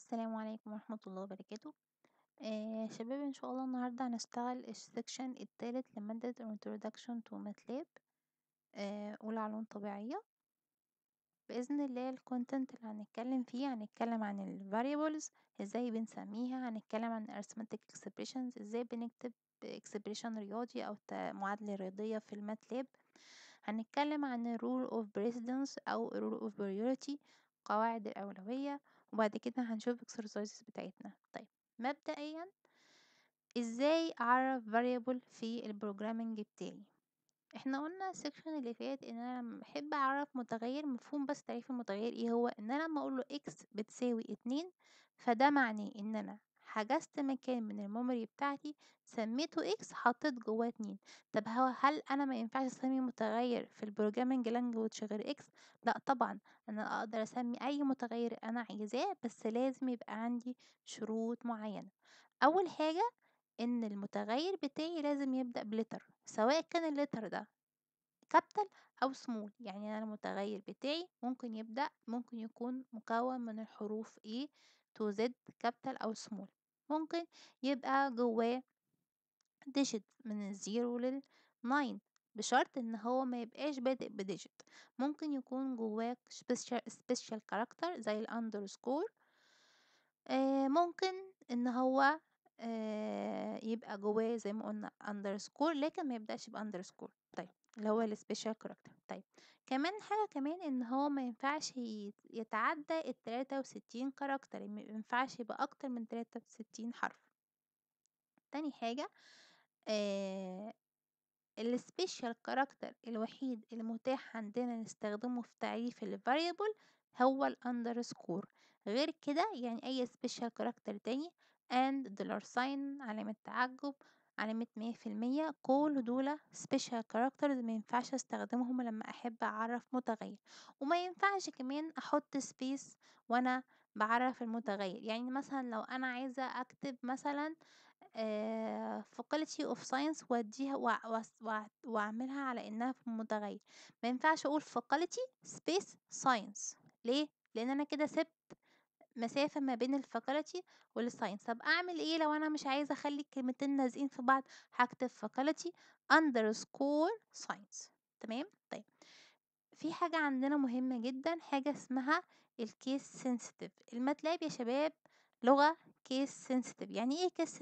السلام عليكم ورحمة الله وبركاته آه شباب ان شاء الله النهاردة هنشتغل السكشن التالت لمادة introduction to MATLAB آه أولى علوم طبيعية بإذن الله الكونتنت اللي هنتكلم فيه هنتكلم عن ال variables ازاي بنسميها هنتكلم عن arithmetic expressions ازاي بنكتب expression رياضي أو معادلة رياضية في الماتلاب هنتكلم عن rule of precedence أو rule of priority قواعد الأولوية وبعد كده هنشوف exercises بتاعتنا طيب مبدئيا ازاي اعرف variable في البروجرامينج بتاعي احنا قلنا السكشن اللي فات ان انا لما بحب اعرف متغير مفهوم بس تعريف المتغير ايه هو ان انا لما اقول له x بتساوي اتنين فده معناه ان انا حجزت مكان من الميموري بتاعتي سميته x حطيت جواه اتنين طب هو هل انا ما ينفعش اسمي متغير في البروجرامينج لانجوج غير x لا طبعا انا اقدر اسمي اي متغير انا عايزاه بس لازم يبقى عندي شروط معينه اول حاجه ان المتغير بتاعي لازم يبدأ بلتر سواء كان اللتر ده كابيتال او سمول يعني انا المتغير بتاعي ممكن يبدأ ممكن يكون مكون من الحروف A to Z كابيتال او سمول ممكن يبقى جواه ديجيت من الزيرو للناين بشرط ان هو ما يبقاش بادئ بديجيت ممكن يكون جواه سبيشال سبيشال كاركتر زي الاندرسكور آه ممكن ان هو آه يبقى جواه زي ما قلنا اندرسكور لكن ما يبداش باندرسكور طيب اللي هو السبيشال كاركتر طيب كمان حاجه كمان ان هو ما ينفعش يتعدى ال 63 كاركتر ما ينفعش يبقى اكتر من 63 حرف تاني حاجه آه السبيشال كاركتر الوحيد المتاح عندنا نستخدمه في تعريف الفاريبل هو الاندرسكور غير كده يعني اي سبيشال كاركتر تاني and دولار ساين علامة تعجب علامة مية في المية كل دول سبيشال كاركترز ما ينفعش استخدمهم لما احب اعرف متغير وما ينفعش كمان احط سبيس وانا بعرف المتغير يعني مثلا لو انا عايزة اكتب مثلا faculty of science واديها واعملها على انها في متغير ما ينفعش اقول faculty space science ليه لان انا كده سبت مسافة ما بين الفاكولتي والساينس طب اعمل ايه لو انا مش عايزة اخلي الكلمتين لازقين في بعض هكتب faculty underscore science تمام طيب في حاجة عندنا مهمة جدا حاجة اسمها الكيس سنسيتيف الماتلاب يا شباب لغة كيس سنسيتيف يعني ايه كيس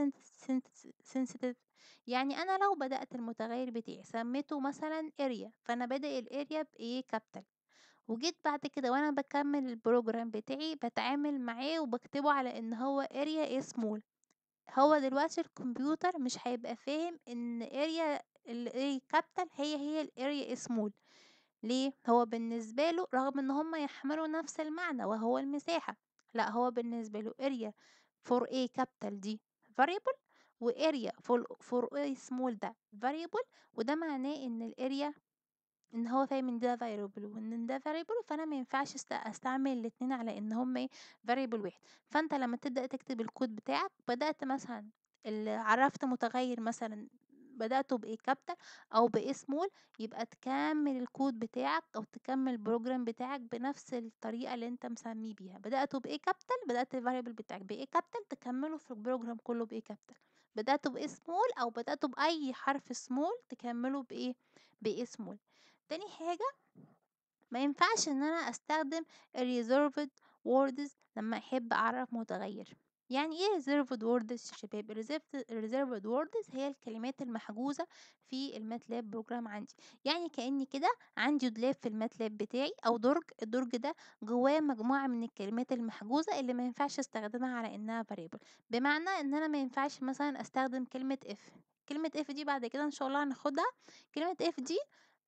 سنسيتيف يعني انا لو بدأت المتغير بتاعي سميته مثلا اريا فانا بادئ الاريا بايه كابيتال وجيت بعد كده وانا بكمل البروجرام بتاعي بتعامل معاه وبكتبه على ان هو اريا ايه سمول هو دلوقتي الكمبيوتر مش هيبقى فاهم ان اريا الايه كابيتال هي هي الاريا ايه سمول ليه هو بالنسبة له رغم ان هما يحملوا نفس المعنى وهو المساحة لا هو بالنسبة له area for a capital دي variable و area for, for a small ده variable وده معناه ان الاريا ان هو فاهم ان ده variable وان ده variable فانا ما ينفعش استعمل الاتنين على ان هما variable واحد فانت لما تبدأ تكتب الكود بتاعك بدأت مثلا اللي عرفت متغير مثلا بدأته بإيه كابيتال أو بإيه سمول يبقى تكمل الكود بتاعك أو تكمل البروجرام بتاعك بنفس الطريقة اللي أنت مسميه بيها بدأته بإيه كابيتال بدأت الفاريبل بتاعك بإيه كابيتال تكمله في البروجرام كله بإيه كابيتال بدأته بإيه سمول أو بدأته بأي حرف سمول تكمله بإيه بإيه سمول تاني حاجة ما ينفعش ان انا استخدم reserved words لما احب اعرف متغير يعني ايه reserved words يا شباب reserved words هي الكلمات المحجوزة في الماتلاب بروجرام عندي يعني كأني كده عندي دولاب في الماتلاب بتاعي او درج الدرج ده جواه مجموعة من الكلمات المحجوزة اللي ما ينفعش استخدمها على انها variable بمعنى ان انا ما ينفعش مثلا استخدم كلمة if كلمة if دي بعد كده ان شاء الله هناخدها كلمة if دي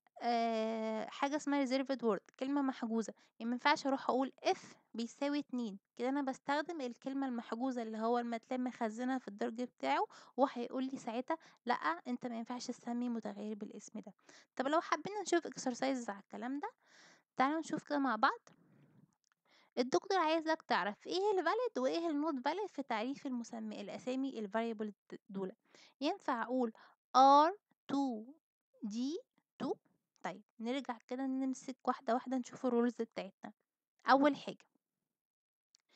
آه حاجة اسمها reserved word كلمة محجوزة يعني مينفعش اروح اقول if بيساوي اتنين كده انا بستخدم الكلمة المحجوزة اللي هو الماتلاب مخزنها في الدرج بتاعه وهيقول لي ساعتها لا انت ما ينفعش تسمي متغير بالاسم ده طب لو حبينا نشوف exercises على الكلام ده تعالوا نشوف كده مع بعض الدكتور عايزك تعرف ايه الفاليد وايه النوت فاليد في تعريف المسمى الاسامي الفاريبل دول ينفع اقول r2 d 2 طيب نرجع كده نمسك واحدة واحدة نشوف الرولز بتاعتنا أول حاجة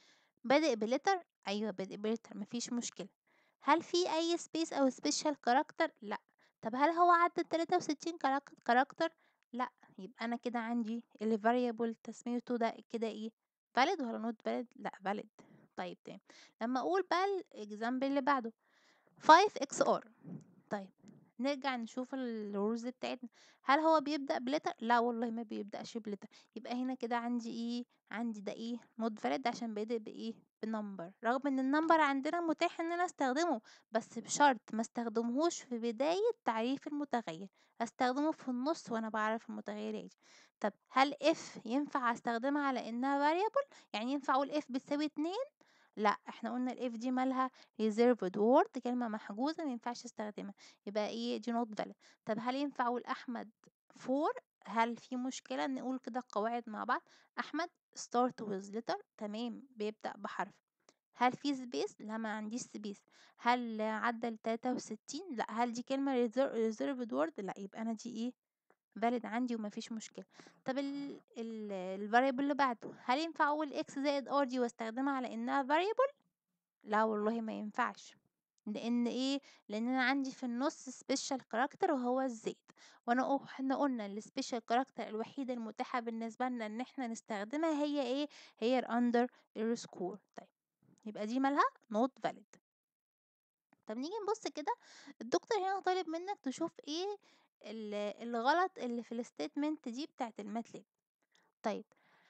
بادئ بletter أيوه بادئ بletter ما فيش مشكلة. هل في أي space أو special character لأ. طب هل هو عدّى ال63 كراك character لأ، يبقى أنا كده عندي الvariable تسميته ده كده إيه valid والّا not valid لأ valid طيب تمام. لمّا أقول بقى الexample اللي بعده 5XR طيب نرجع نشوف الrules بتاعتنا، هل هو بيبدأ بletter لا والله ما بيبدأش بletter يبقى هنا كده عندي إيه، عندي ده إيه not valid عشان بادئ بإيه بnumber رغم إن الnumber عندنا متاح إن أنا أستخدمه بس بشرط ما استخدمهوش في بداية تعريف المتغير، أستخدمه في النُص وأنا باعرّف المتغير عادي. طب هل if ينفع أستخدمها على إنها variable يعني ينفع أقول if بتساوي 2 لأ، إحنا قُلنا الif دي مالها reserved word كلمة محجوزة ما ينفعش أستخدمها، يبقى إيه دي not valid. طب هل ينفع أقول أحمد 4 هل في مشكلة نقول كده القواعد مع بعض؟ أحمد start with letter تمام بيبدأ بحرف. هل في space؟ لا ما عنديش space. هل عدّى ال63 لأ. هل دي كلمة reser reserved word لأ، يبقى أنا دي إيه valid عندي وما فيش مشكلة. طب ال ال الvariable اللي بعده، هل ينفع أقول x زائد r دي واستخدمها على إنها variable؟ لا والله ما ينفعش. لإن إيه، لإن أنا عندي في النُص special character وهو الزائد، وأنا أ إحنا قُلنا الspecial character الوحيدة المتاحة بالنسبة لنا إن إحنا نستخدمها هي إيه، هي الunder الscore طيب يبقى دي مالها not valid. طب نيجي نبُص كده الدكتور هنا طالب منك تشوف إيه ال الغلط اللي في الstatement دي بتاعة الMATLAB. طيب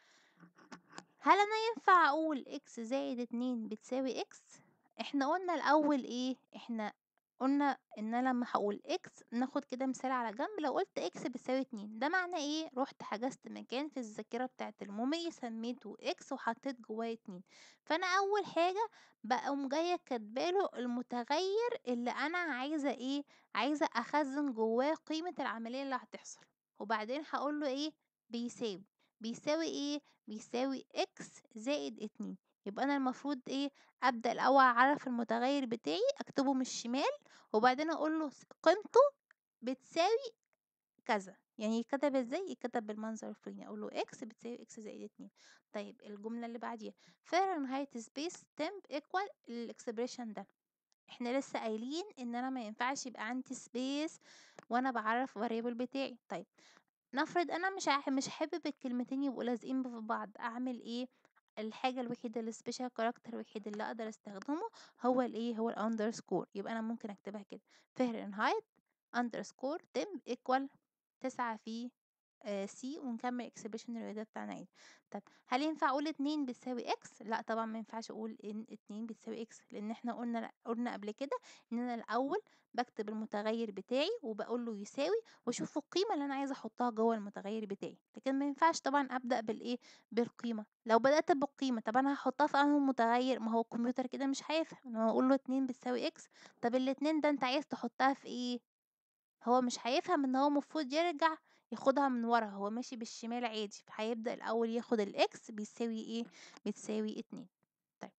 هل أنا ينفع أقول x زائد 2 بتساوي x؟ إحنا قُلنا الأول إيه، إحنا قُلنا إن أنا لمّا هاقول x ناخد كده مثال على جنب لو قُلت x بتساوي 2 ده معناه إيه، رُحت حجزت مكان في الذاكرة بتاعة الميموري سميته x وحطيت جواه 2 فأنا أول حاجة باقوم جاية كاتبة له المتغير اللي أنا عايزة إيه، عايزة أخزّن جواه قيمة العملية اللي هتحصل، وبعدين هاقول له إيه، بيساوي، بيساوي إيه، بيساوي x زائد 2 يبقى أنا المفروض إيه، أبدأ الأول أعرّف المتغير بتاعي أكتبه من الشمال وبعدين أقول له س قيمته بتساوي كذا، يعني يتكتب إزاي، يتكتب بالمنظر الفلاني أقول له x بتساوي x زائد 2 طيب الجملة اللي بعديها Fahrenheit space temp equal الexpression ده، إحنا لسه قايلين إن أنا ما ينفعش يبقى عندي space وأنا باعرّف variable بتاعي، طيب نفرض أنا مش ع مش حابب الكلمتين يبقوا لازقين في بعض، أعمل إيه، الحاجة الوحيدة الspecial character الوحيد اللي أقدر أستخدمه هو الإيه، هو الunderscore يبقى أنا ممكن أكتبها كده Fahrenheit underscore temp equal 9 في آآ C ونكمل expression الرياضية بتاعنا عادي. طب هل ينفع أقول 2 بتساوي x؟ لأ طبعًا ما ينفعش أقول إن 2 بتساوي x لإن إحنا قُلنا لأ قُلنا قبل كده إن أنا الأول باكتب المتغير بتاعي وباقول له يساوي واشوف القيمة اللي أنا عايزة أحطها جوه المتغير بتاعي، لكن ما ينفعش طبعًا أبدأ بالإيه، بالقيمة، لو بدأت بالقيمة طب أنا هاحطها في أنهي متغير؟ ما هو الكمبيوتر كده مش هيفهم، لمّا أقول له 2 بتساوي x طب ال2 ده أنت عايز تحطها في إيه؟ هو مش هيفهم إن هو المفروض يرجع ياخدها من ورا، هو ماشي بالشمال عادي، فهيبدأ الأول ياخد الx بيساوي إيه، بتساوي 2 طيب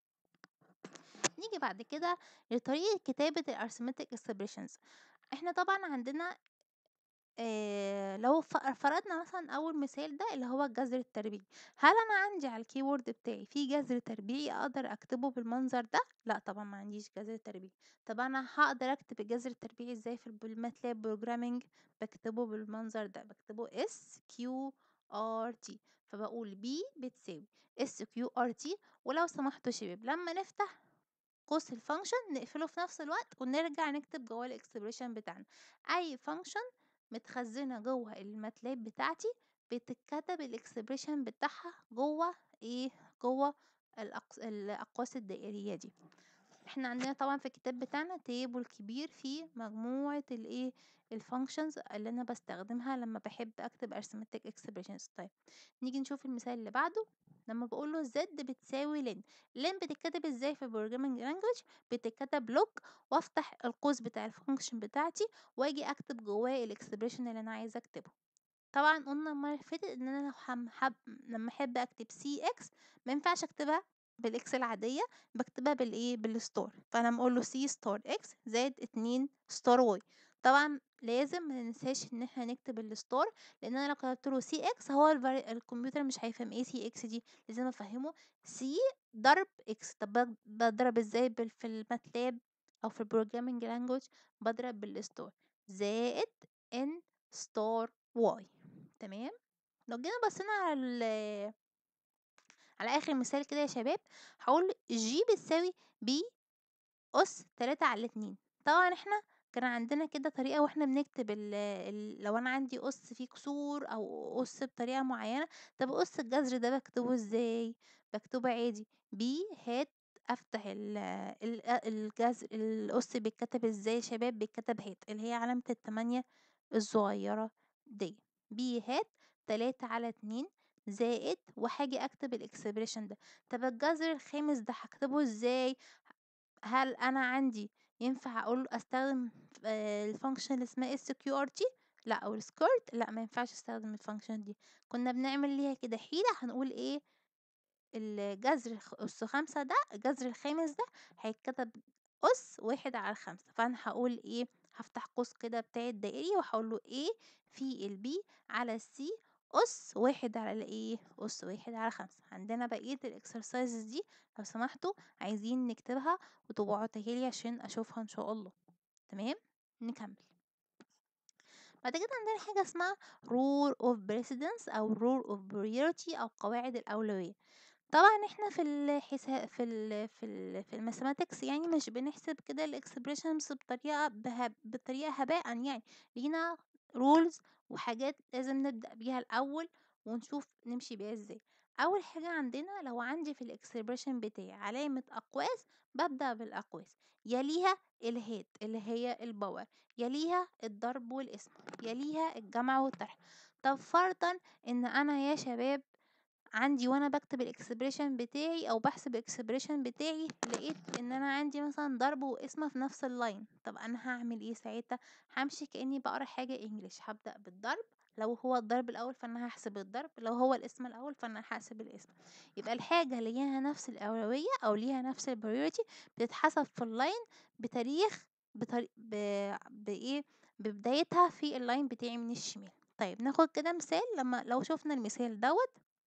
نيجي بعد كده لطريقة كتابة الarithmetic expressions إحنا طبعًا عندنا آآ لو ف فرضنا مثلًا أول مثال ده اللي هو الجذر التربيعي، هل أنا عندي على الكيبورد بتاعي في جذر تربيعي أقدر أكتبه بالمنظر ده؟ لأ طبعًا ما عنديش جذر تربيعي، طب أنا هاقدر أكتب الجذر التربيعي إزاي في ال بالMATLAB programming باكتبه بالمنظر ده، باكتبه SQRT فباقول B بتساوي SQRT ولو سمحتوا يا شباب لمّا نفتح قوس الfunction نقفله في نفس الوقت ونرجع نكتب جواه الexpression بتاعنا، أي function متخزنة جوه الMATLAB بتاعتي بتتكتب الexpression بتاعها جوه إيه، جوه الأقس الأقواس الدائرية دي. إحنا عندنا طبعًا في الكتاب بتاعنا table كبير فيه مجموعة الإيه، الfunctions اللي أنا باستخدمها لمّا باحب أكتب arithmetic expressions طيب نيجي نشوف المثال اللي بعده لمّا باقول له Z بتساوي len len بتتكتب إزاي في الprogramming language بتتكتب log وأفتح القوس بتاع الfunction بتاعتي وآجي أكتب جواه الexpression اللي أنا عايزة أكتبه. طبعًا قُلنا المرة اللي فاتت إن أنا لو حم حب لمّا أحب أكتب CX ما ينفعش أكتبها بالX العادية باكتبها بالإيه، بالstar فأنا أما أقول له C star X زائد 2 star Y طبعًا لازم ما ننساش إن إحنا نكتب الstore لإن أنا لو كتبت له CX هو الفار الكمبيوتر مش هيفهم إيه CX دي، لازم أفهّمه C ضرب X طب باض باضرب إزاي بال في الMATLAB أو في الprogramming language باضرب بالstore زائد N star Y تمام، لو جينا بصينا على ال على آخر مثال كده يا شباب هاقول G بتساوي B أُس 3 على 2 طبعًا إحنا كان عندنا كده طريقة وإحنا بنكتب ال ال لو أنا عندي أُس فيه كسور أو أُس بطريقة معيّنة، طب أُس الجذر ده باكتبه إزاي؟ باكتبه عادي B هات أفتح ال ال أ الجذر الأُس بيتكتب إزاي يا شباب؟ بيتكتب هات اللي هي علامة التمانية الصغيّرة ديّة B هات 3 على 2 زائد وهاجي أكتب الexpression ده، طب الجذر الخامس ده هاكتبه إزاي؟ هل أنا عندي ينفع أقول أستخدم ف آآ الfunction اللي اسمها sqrt لأ أو الskirt لأ ما ينفعش أستخدم الfunction دي، كنا بنعمل ليها كده حيلة هنقول إيه الجذر خ أُس 5 ده الجذر الخامس ده هيتكتب أُس 1 على 5 فأنا هاقول إيه، هافتح قوس كده بتاعي الدائري وهاقول له A في الB على الC أُس 1 على الإيه، أُس 1 على 5 عندنا بقية الexercises دي لو سمحتوا عايزين نكتبها وتبعتوها لي عشان أشوفها إن شاء الله، تمام، نكمّل. بعد كده عندنا حاجة اسمها rule of precedence أو rule of priority أو قواعد الأولوية، طبعًا إحنا في الحسا في ال في ال في الmathematics يعني مش بنحسب كده الexpressions بطريقة بها بطريقة هباءً يعني، لينا rules وحاجات لازم نبدأ بيها الأول ونشوف نمشي بيها إزاي، أول حاجة عندنا لو عندي في الexpression بتاعي علامة أقواس بابدأ بالأقواس، يليها الهات اللي هي الpower يليها الضرب والقسمة، يليها الجمع والطرح، طب فرضًا إن أنا يا شباب عندي وأنا باكتب الexpression بتاعي أو باحسب الexpression بتاعي لقيت إن أنا عندي مثلًا ضرب وقسمة في نفس الline طب أنا هاعمل إيه ساعتها؟ هامشي كإني باقرا حاجة English هابدأ بالضرب لو هو الضرب الأول فأنا هاحسب الضرب، لو هو القسمة الأول فأنا هاحسب القسمة، يبقى الحاجة اللي ليها نفس الأولوية أو ليها نفس الpriority بتتحسب في الline بتاريخ بطري ب بإيه، ببدايتها في الline بتاعي من الشمال، طيب ناخد كده مثال لمّا لو شُفنا المثال دوّة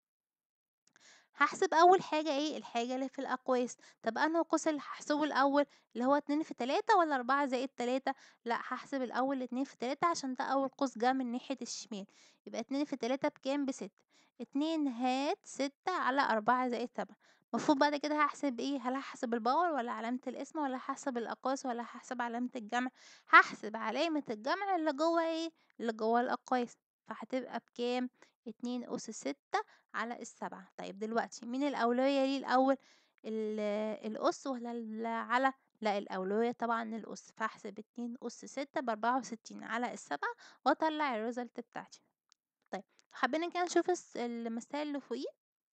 هاحسب أول حاجة إيه، الحاجة اللي في الأقواس، طب أنهي قوس اللي هاحسبه الأول، اللي هو 2 في 3 والّا 4 زائد 3 لأ هاحسب الأول 2 في 3 عشان ده أول قوس جه من ناحية الشمال، يبقى 2 في 3 بكام؟ ب6 2 هات 6 على 4 زائد 7 المفروض بعد كده هاحسب إيه، هل هاحسب الpower والّا علامة القسمة والّا هاحسب الأقواس والّا هاحسب علامة الجمع؟ هاحسب علامة الجمع اللي جوه إيه، اللي جوه الأقواس، فهتبقى بكام؟ 2 أُس 6 على ال7 طيب دلوقتي مين الأولوية ليه الأول، ال الأُس والّا العلى؟ لأ الأولوية طبعًا للأُس، فهاحسب 2 أُس 6 ب64 على ال7 وأطلّع الresult بتاعتي. طيب حبينا كده نشوف الس المثال اللي فوقيه.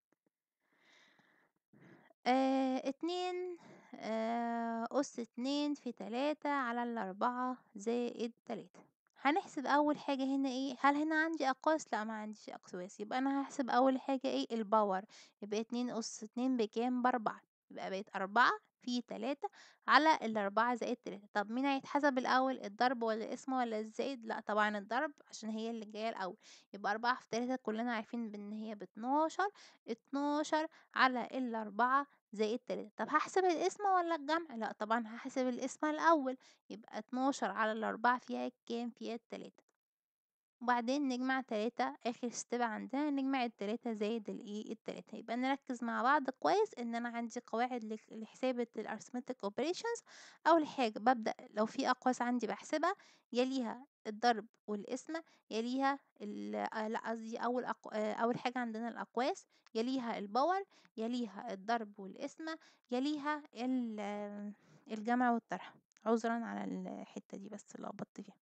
آآ 2 آآ أُس 2 في 3 على ال4 زائد 3 هنحسب أول حاجة هنا إيه، هل هنا عندي أقواس؟ لأ ما عنديش أقواس، يبقى أنا هاحسب أول حاجة إيه، الpower يبقى 2 أُس 2 بكام؟ ب4 يبقى بقت 4 في 3 على ال4 زائد 3 طب مين هيتحسب الأول، الضرب والّا القسمة والّا الزائد؟ لأ طبعًا الضرب عشان هي اللي جاية الأول، يبقى 4 في 3 كلنا عارفين بإن هي ب12 12 على ال4 زائد 3 طب هاحسب القسمة والّا الجمع؟ لأ طبعًا هاحسب القسمة الأول، يبقى 12 على ال4 فيها الكام؟ فيها ال3 وبعدين نجمع 3 آخر step عندنا نجمع ال3 زائد الإيه، ال3 يبقى نركز مع بعض كويس إن أنا عندي قواعد لك لحساب الarithmetic operations أول حاجة بابدأ لو في أقواس عندي باحسبها يليها الضرب والقسمة يليها ال آآ لأ قصدي أول أق أول حاجة عندنا الأقواس يليها الpower يليها الضرب والقسمة يليها ال الجمع والطرح، عذرًا على الحتة دي بس اتلخبطت فيها.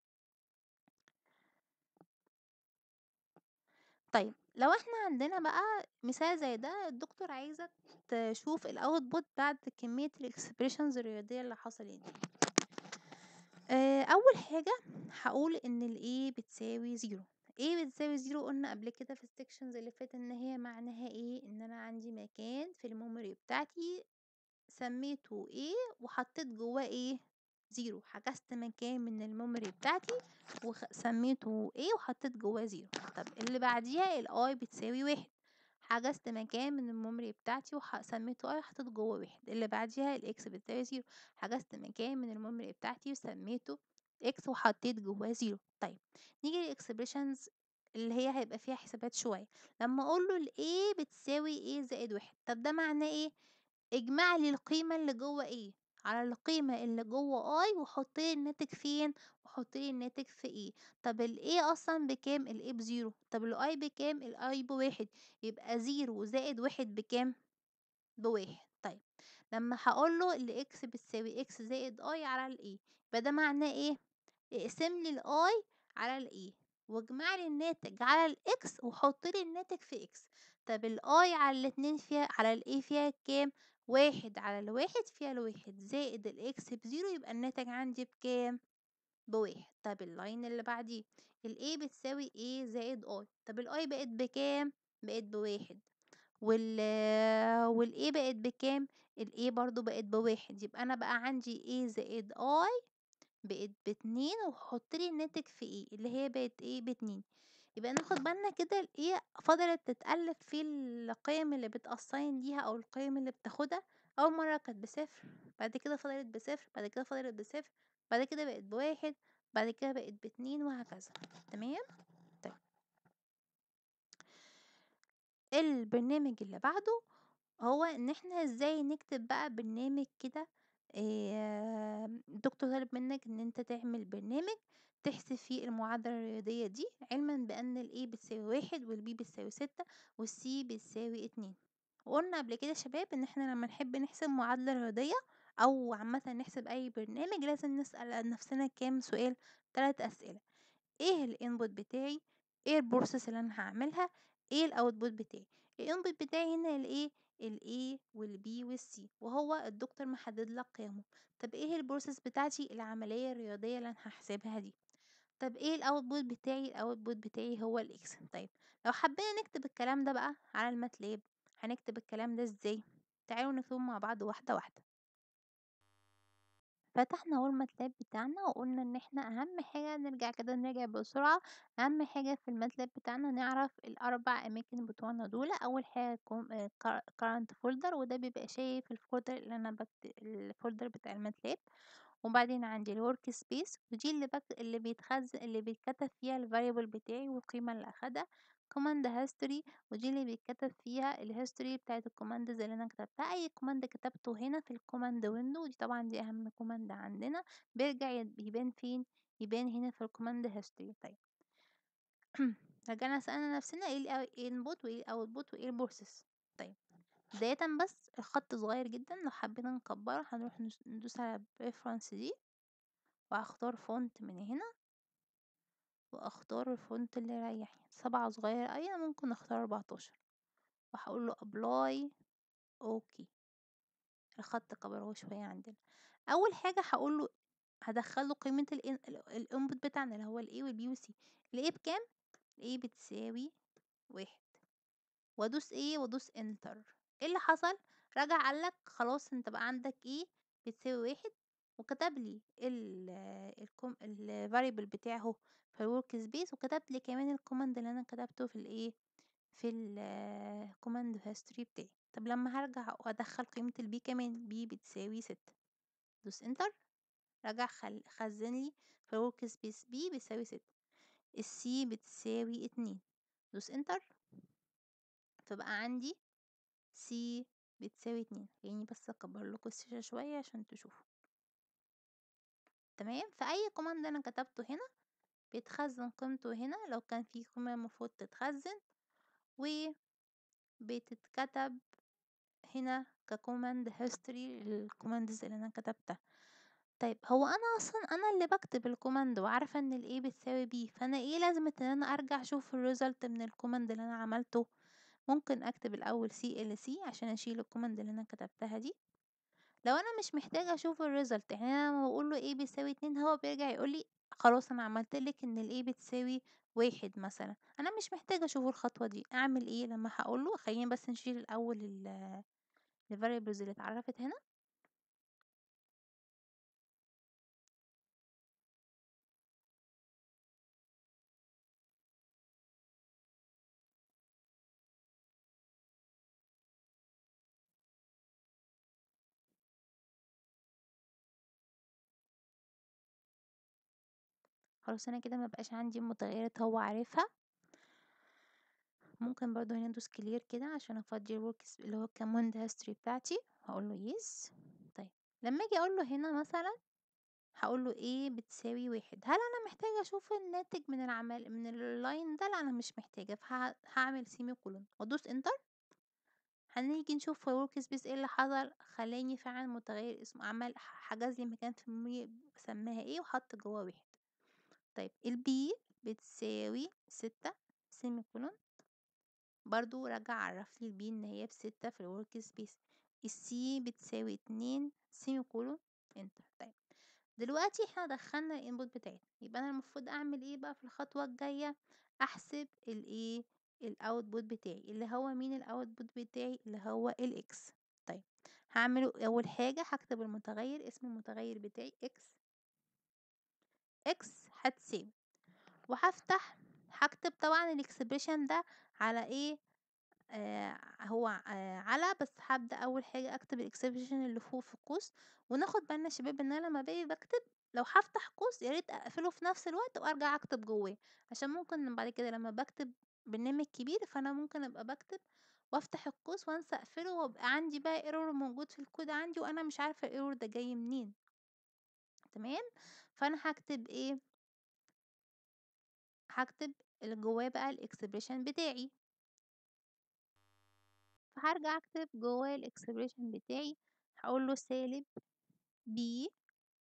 طيب لو إحنا عندنا بقى مثال زي ده الدكتور عايزك تشوف الoutput بعد كمية الexpressions الرياضية اللي حصلت دي. آآ أول حاجة هاقول إن الA بتساوي 0 A بتساوي 0 قُلنا قبل كده في الsections اللي فاتت إن هي معناها إيه، إن أنا عندي مكان في الmemory بتاعتي سميته A وحطيت جواه إيه، 0 حجزت مكان من الميموري بتاعتي وسميته A وحطيت جواه 0 طب اللي بعديها الI بتساوي واحد حجزت مكان من الميموري بتاعتي وسميته I وحطيت جواه واحد اللي بعديها الX بتساوي 0 حجزت مكان من الميموري بتاعتي وسميته X وحطيت جواه 0 طيب نيجي للإكسبريشنز اللي هي هيبقى فيها حسابات شوية لما أقول له ال A بتساوي A زائد واحد طب ده معناه إيه؟ اجمع لي القيمة اللي جوه A على القيمة اللي جوه I وحط لي الناتج فين وحط لي الناتج في A طب ال A أصلا بكام ال A بزيرو طب ال I بكام ال I بواحد يبقى زيرو زائد واحد بكام بواحد طيب لما هقول له ال X بتساوي X زائد I على ال A يبقى ده معناه إيه اقسم لي ال I على ال A واجمع لي الناتج على الاكس وحط لي الناتج في اكس طب الاي على الاتنين فيها على الاي فيها كام واحد على الواحد فيها الواحد زائد الاكس بزيرو يبقى الناتج عندي بكام بواحد طب اللاين اللي بعديه الاي بتساوي ايه زائد اي طب الاي بقت بكام بقت بواحد وال والاي بقت بكام الاي برضو بقت بواحد يبقى انا بقى عندي ايه زائد اي بقت باتنين وحط لي الناتج في ايه اللي هي بقت ايه باتنين يبقى ناخد بالنا كده الايه فضلت تتقلب في القيم اللي بتأصين ليها او القيم اللي بتاخدها اول مره كانت بصفر بعد كده فضلت بصفر بعد كده فضلت بصفر بعد كده بقت بواحد بعد كده بقت باتنين وهكذا تمام طيب البرنامج اللي بعده هو ان احنا ازاي نكتب بقى برنامج كده آه، الدكتور طالب منك ان انت تعمل برنامج تحسب فيه المعادلة الرياضية دي علما بان ال A بتساوي واحد وال B بتساوي ستة وال C بتساوي اتنين وقلنا قبل كده يا شباب ان احنا لما نحب نحسب معادلة رياضية او عامة نحسب اي برنامج لازم نسأل نفسنا كام سؤال تلات اسئلة ايه الانبوت بتاعي ايه البروسيس اللي انا هعملها ايه الاوتبوت بتاعي الانبوت بتاعي هنا الايه الاي والبي والسي وهو الدكتور محدد لك قيمه طب ايه البروسيس بتاعتي العمليه الرياضيه اللي انا هحسبها دي طب ايه الاوتبوت بتاعي الاوتبوت بتاعي هو الاكس طيب لو حبينا نكتب الكلام ده بقى على الماتلاب هنكتب الكلام ده ازاي تعالوا نكتبه مع بعض واحده واحده فتحنا اهو الماتلاب بتاعنا وقلنا ان احنا اهم حاجة نرجع كده نراجع بسرعة اهم حاجة في الماتلاب بتاعنا نعرف الاربع اماكن بتوعنا دول اول حاجة current folder وده بيبقى شايف الفولدر اللي انا بكتب الفولدر بتاع الماتلاب وبعدين عندي الورك سبيس ودي اللي بك... اللي بيتخزن اللي بيتكتب فيها الفاريبل بتاعي والقيمة اللي اخدها كوماند هيستوري ودي اللي بيتكتب فيها الهيستوري بتاعت الكوماندز اللي انا كتبتها اي كوماند كتبته هنا في الكوماند ويندو ودي طبعا دي اهم كوماند عندنا بيرجع يبان فين يبان هنا في الكوماند هيستوري طيب رجعنا سألنا نفسنا ايه الانبوت وايه الاوتبوت وايه البروسيس طيب بداية بس الخط صغير جدا لو حبينا نكبره هنروح ندوس على preference دي وهختار فونت من هنا واختار الفونت اللي يريحني سبعة صغير اي انا ممكن اختار اربعتاشر وهقول له ابلاي اوكي الخط كبر اهو شويه عندنا اول حاجه هقول له هدخل له قيمه الانبوت بتاعنا اللي هو الاي والبي والسي الاي بكام الاي بتساوي واحد وادوس ايه وادوس انتر ايه اللي حصل رجع قالك خلاص انت بقى عندك ايه بتساوي واحد وكتب لي الفاريبل بتاعه في الورك سبيس وكتب لي كمان الكوماند اللي انا كتبته في الايه في الكوماند هيستوري بتاعي طب لما هرجع وادخل قيمة البي كمان البي بتساوي ستة دوس انتر رجع خل... خزن لي في الورك سبيس بي بيساوي ستة السي بتساوي اتنين دوس انتر فبقى عندي سي بتساوي اتنين يعني بس اكبر لكم الشاشة شوية عشان تشوفوا تمام فأي كوماند أنا كتبته هنا بيتخزن قيمته هنا لو كان في قيمة المفروض تتخزن وبتتكتب هنا ككوماند هيستوري للكوماندز اللي انا كتبتها طيب هو انا اصلا انا اللي بكتب الكوماند وعارفه ان الاي بتساوي بي فانا ايه لازمه ان انا ارجع اشوف الريزلت من الكوماند اللي انا عملته ممكن اكتب الاول سي ال سي عشان اشيل الكوماند اللي انا كتبتها دي لو انا مش محتاجه اشوف الريزلت يعني انا لما بقول له ايه بيساوي اتنين هو بيرجع يقول لي خلاص انا عملت لك ان الايه بتساوي واحد مثلا انا مش محتاجه اشوف الخطوه دي اعمل ايه لما هقول له خلينا بس نشيل الاول الفاريبلز اللي اتعرفت هنا خلاص أنا كده مبقاش عندي متغيرات هو عارفها ممكن برضو هنا ندوس كلير كده عشان افضي الورك اللي هو الكوماند هيستوري بتاعتي هقول له يس طيب لما اجي اقول له هنا مثلا هقول له ايه بتساوي واحد هل انا محتاجه اشوف الناتج من العمل من اللاين ده لا انا مش محتاجه فهعمل سيمي كولون وادوس انتر هنيجي نشوف في الورك سبيس ايه اللي حصل خلاني فعلا متغير اسمه عمل حجز لي مكان في الميموري سماها ايه وحط جواه واحد طيب البي بتساوي ستة سيمي كولون برضو رجع عرف لي البي ان هي بستة في الورك سبيس السي بتساوي اتنين سيمي كولون انتر طيب دلوقتي احنا دخلنا الانبوت بتاعتنا يبقى انا المفروض اعمل ايه بقى في الخطوه الجايه احسب الايه الاوتبوت بتاعي اللي هو مين الاوتبوت بتاعي اللي هو الاكس طيب هعمله اول حاجه هكتب المتغير اسم المتغير بتاعي اكس اكس هتساوي وهفتح هكتب طبعا الاكسبريشن ده على ايه آه هو آه على بس هبدأ أول حاجة أكتب الإكسبريشن اللي فوق في القوس وناخد بالنا يا شباب إن أنا لما باجي بكتب لو هفتح قوس يا ريت أقفله في نفس الوقت وأرجع أكتب جواه عشان ممكن بعد كده لما بكتب برنامج كبير فأنا ممكن أبقى بكتب وافتح القوس وانسى اقفله وابقى عندي بقى ايرور موجود في الكود عندي وانا مش عارفه الايرور ده جاي منين تمام فانا هكتب ايه هكتب اللي جواه بقى الاكسبريشن بتاعي فهرجع اكتب جواه الاكسبريشن بتاعي هقول له سالب بي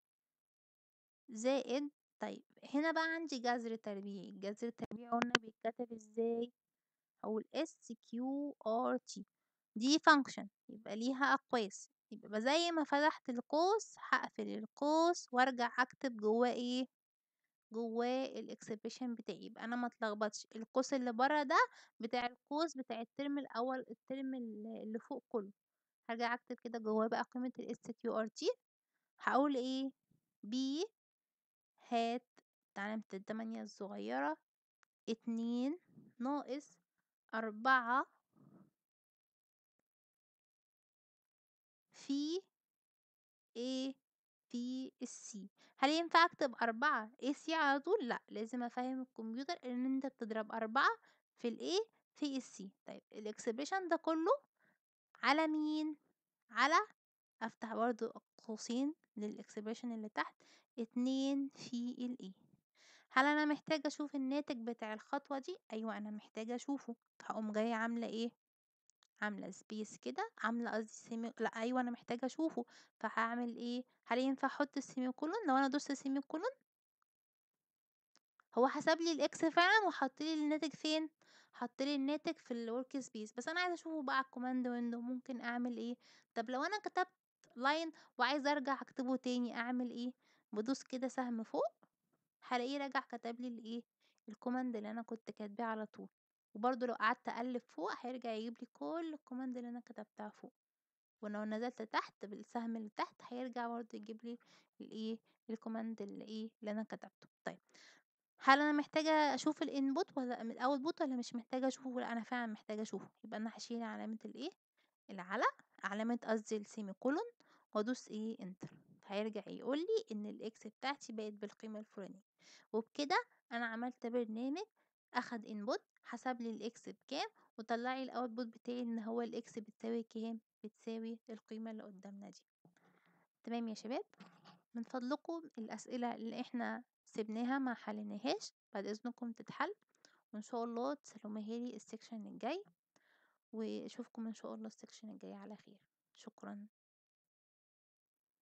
زائد طيب هنا بقى عندي جذر تربيعي الجذر التربيعي قلنا بيتكتب ازاي هقول اس كيو ار تي دي فانكشن يبقى ليها اقواس يبقى زي ما فتحت القوس هقفل القوس وارجع اكتب جواه ايه جواه الاكسبريشن بتاعي يبقى انا ما اتلخبطش القوس اللي بره ده بتاع القوس بتاع الترم الاول الترم اللي فوق كله هرجع اكتب كده جواه بقى قيمة ال SQRT هقول ايه بي هات علامة التمانية الصغيرة اتنين ناقص أربعة في ايه في السي هل ينفع اكتب أربعة ايه سي على طول لا لازم افهم الكمبيوتر ان انت بتضرب أربعة في الايه في السي طيب الاكسبريشن ده كله على مين على افتح برضو قوسين للاكسبريشن اللي تحت اتنين في الايه هل انا محتاجة اشوف الناتج بتاع الخطوة دي ايوه انا محتاجة اشوفه هقوم جاية عاملة ايه عاملة سبيس كده عاملة قصدي سيمي لا ايوه انا محتاجة اشوفه فهعمل ايه هل ينفع احط السيمي كولون لو انا دوست سيمي كولون هو حسب لي الاكس فعلا وحط لي الناتج فين حط لي الناتج في الورك سبيس بس انا عايزه اشوفه بقى على الكوماند ويندو ممكن اعمل ايه طب لو انا كتبت لاين وعايزه ارجع اكتبه تاني اعمل ايه بدوس كده سهم فوق هلاقيه رجع كتب لي الايه الكوماند اللي انا كنت كاتباه على طول وبرضو لو قعدت اقلب فوق هيرجع يجيب لي كل الكوماند اللي انا كتبتها فوق ولو نزلت تحت بالسهم اللي تحت هيرجع برضو يجيب لي الايه الكوماند اللي ايه اللي انا كتبته طيب هل انا محتاجه اشوف الانبوت ولا الاوتبوت ولا مش محتاجه اشوفه لا انا فعلا محتاجه اشوفه يبقى انا هشيل علامه الايه العلى علامه قصدي السيمي كولون وادوس ايه انتر هيرجع يقول لي ان الاكس بتاعتي بقت بالقيمه الفلانيه وبكده انا عملت برنامج اخد انبوت حسب لي الاكس بكام وطلع لي الاوتبوت بتاعي ان هو الاكس بتساوي كام بتساوي القيمه اللي قدامنا دي تمام يا شباب من فضلكم الاسئله اللي احنا سيبناها ما حليناهاش بعد اذنكم تتحل وان شاء الله تسلموها لي السكشن الجاي واشوفكم ان شاء الله السكشن الجاي على خير شكرا